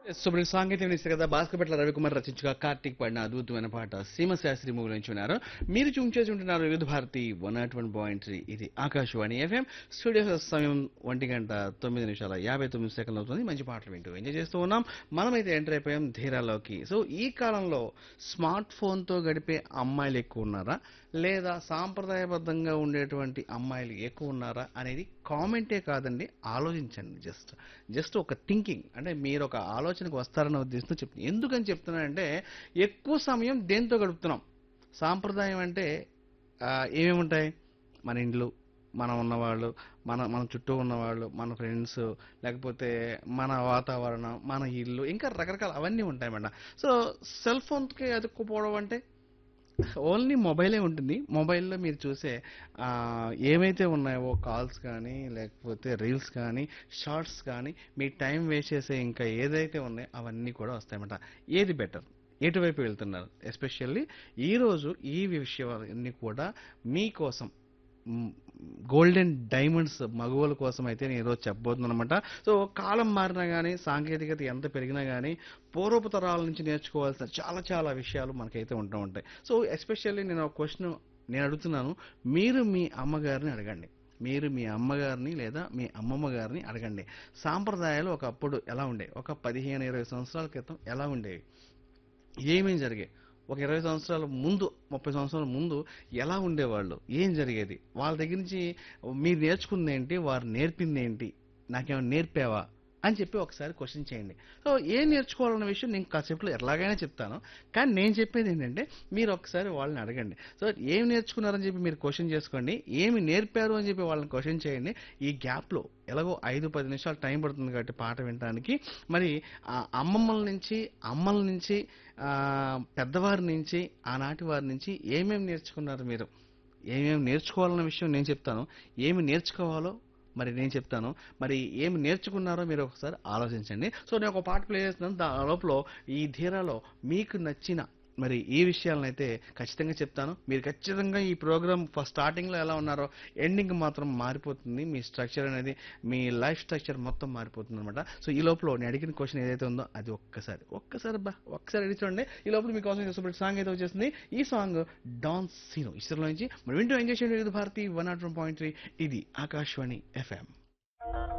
సుబ్రహ్మ సాంగీతం ఇస్తారు కదా భాస్కర్పట్ల రవికుమార్ రచించగా కార్తీక్ పాడిన అద్భుతమైన పాట సీమ శాస్త్రి మూవీ నుంచి విన్నారు మీరు చూమ్ చేసి ఉంటున్నారు Vividh Bharati one naught one point three ఇది ఆకాశవాణి ఎఫ్ఎం స్టూడియో సమయం ఒంటి గంట తొమ్మిది నిమిషాల యాభై తొమ్మిది సెకండ్లు అవుతుంది మంచి పాటలు వింటూ ఎంజాయ్ చేస్తూ ఉన్నాం మనమైతే ఎంటర్ అయిపోయాం ధీరాలోకి సో ఈ కాలంలో స్మార్ట్ ఫోన్తో గడిపే అమ్మాయిలు ఎక్కువ ఉన్నారా లేదా సాంప్రదాయబద్ధంగా ఉండేటువంటి అమ్మాయిలు ఎక్కువ ఉన్నారా అనేది కామెంటే కాదండి ఆలోచించండి జస్ట్ జస్ట్ ఒక థింకింగ్ అంటే మీరు ఒక ఆలోచనకు వస్తారన్న ఉద్దేశంతో చెప్తున్నాను ఎందుకని చెప్తున్నానంటే ఎక్కువ సమయం దేంతో గడుపుతున్నాం సాంప్రదాయం అంటే ఆ, ఏమేమి ఉంటాయి మన ఇండ్లు మనం ఉన్నవాళ్ళు మన మన చుట్టూ ఉన్నవాళ్ళు మన ఫ్రెండ్స్ లేకపోతే మన వాతావరణం మన ఇల్లు ఇంకా రకరకాల అవన్నీ ఉంటాయి మేడం సో సెల్ ఫోన్కి అతుక్కుపోవడం అంటే ఓన్లీ మొబైలే ఉంటుంది మొబైల్లో మీరు చూసే ఆ, ఏమైతే ఉన్నాయో కాల్స్ కానీ లేకపోతే రీల్స్ కానీ షార్ట్స్ కానీ మీ టైం వేస్ట్ చేసే ఇంకా ఏదైతే ఉన్నాయో అవన్నీ కూడా వస్తాయన్నమాట ఏది బెటర్ ఎటువైపు వెళ్తున్నారు ఎస్పెషల్లీ ఈరోజు ఈ విషయాలన్నీ కూడా మీకోసం గోల్డెన్ డైమండ్స్ మగువల కోసం అయితే నేను ఈరోజు చెప్పబోతున్నాను అనమాట సో కాలం మారినా కానీ సాంకేతికత ఎంత పెరిగినా కానీ పూర్వపు తరాల నుంచి నేర్చుకోవాల్సిన చాలా చాలా విషయాలు మనకైతే ఉంటూ ఉంటాయి సో ఎస్పెషల్లీ నేను ఒక క్వశ్చన్ నేను అడుగుతున్నాను మీరు మీ అమ్మగారిని అడగండి మీరు మీ అమ్మగారిని లేదా మీ అమ్మమ్మ గారిని అడగండి సాంప్రదాయాలు ఒకప్పుడు ఎలా ఉండేవి ఒక పదిహేను ఇరవై సంవత్సరాల క్రితం ఎలా ఉండేవి ఏమేం జరిగాయి ఒక ఇరవై సంవత్సరాల ముందు ముప్పై సంవత్సరాల ముందు ఎలా ఉండేవాళ్ళు ఏం జరిగేది వాళ్ళ దగ్గర నుంచి మీరు నేర్చుకుంది ఏంటి వారు నేర్పింది ఏంటి నాకేమైనా నేర్పావా అని చెప్పి ఒకసారి క్వశ్చన్ చేయండి సో ఏం నేర్చుకోవాలన్న విషయం నేను కాసేపులో ఎలాగైనా చెప్తాను కానీ నేను చెప్పేది ఏంటంటే మీరు ఒకసారి వాళ్ళని అడగండి సో ఏం నేర్చుకున్నారని చెప్పి మీరు క్వశ్చన్ చేసుకోండి ఏమి నేర్పారు అని చెప్పి వాళ్ళని క్వశ్చన్ చేయండి ఈ గ్యాప్లో ఎలాగో ఐదు పది నిమిషాలు టైం పడుతుంది కాబట్టి పాట వినడానికి మరి ఆ అమ్మమ్మల నుంచి అమ్మల నుంచి ఆ, పెద్దవారి నుంచి ఆనాటి వారి నుంచి ఏమేమి నేర్చుకున్నారు మీరు ఏమేమి నేర్చుకోవాలన్న విషయం నేను చెప్తాను ఏమి నేర్చుకోవాలో మరి నేను చెప్తాను మరి ఏమి నేర్చుకున్నారో మీరు ఒకసారి ఆలోచించండి సో నేను ఒక పాట ప్లే చేస్తున్నాను దా లోపల ఈ ధీరాలో మీకు నచ్చిన మరి ఈ విషయాలను అయితే ఖచ్చితంగా చెప్తాను మీరు ఖచ్చితంగా ఈ ప్రోగ్రామ్ ఫస్ట్ స్టార్టింగ్లో ఎలా ఉన్నారో ఎండింగ్ మాత్రం మారిపోతుంది మీ స్ట్రక్చర్ అనేది మీ లైఫ్ స్ట్రక్చర్ మొత్తం మారిపోతుంది అనమాట సో ఈ లోపల నేను అడిగిన క్వశ్చన్ ఏదైతే ఉందో అది ఒక్కసారి ఒక్కసారి బా ఒక్కసారి అడిగి చూడండి ఈ లోపల మీకోసం సూపర్ సాంగ్ అయితే వచ్చేసింది ఈ సాంగ్ డాన్ సీనో ఇష్టంలో నుంచి మరి వింటూ ఎంజాయ్ చేయండి ఇది Bharati one naught one point three ఇది ఆకాశవాణి ఎఫ్ఎం